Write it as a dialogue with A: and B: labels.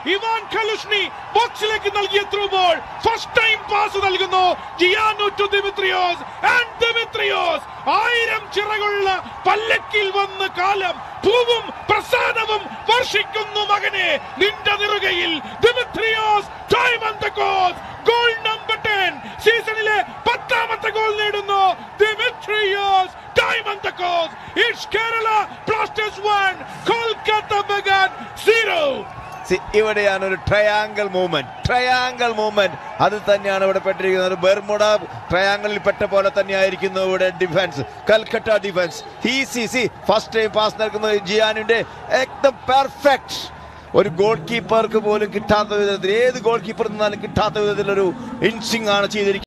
A: Ivan Kalyuzhnyi ബോക്സിലേക്ക് നൽകിയ through ball first time pass നൽകുന്നു Giannou to Dimitrios and Dimitrios ആയിരം ചിറകുള്ള പല്ലക്കിൽ വന്ന് കാലം പൂവും പ്രസാദവും വർഷിക്കുന്നു മകനെ നിന്റെ നിറുകയിൽ Dimitrios time on the course goal number 10 season പത്താമത്തെ ഗോൾ നേടുന്നു Dimitrios time on the course it's Kerala Blasters 1 Kolkata Bagan 0
B: സി- ഇവിടെയാണ് ഒരു ട്രയാങ്കിൾ മൂവ്മെന്റ് ട്രയാങ്കിൾ മൂവ്മെന്റ് അത് തന്നെയാണ് ഇവിടെ പെട്ടിരിക്കുന്നത് ഒരു ബെർമുഡ ട്രയാങ്കിളിൽ പെട്ട പോലെ തന്നെയായിരിക്കുന്നു ഇവിടെ defence Calcutta defence he sees sees first time pass നൽകുന്നത് ജിയാനിന്റെ എക്ദം പെർഫെക്റ്റ് ഒരു ഗോൾ കീപ്പർക്ക് പോലും കിട്ടാത്ത വിധത്തിൽ ഏത് ഗോൾ കീപ്പർ നിന്നാലും കിട്ടാത്ത വിധത്തിലൊരു ഇൻസിംഗ് ആണ് ചെയ്തിരിക്കുന്നത്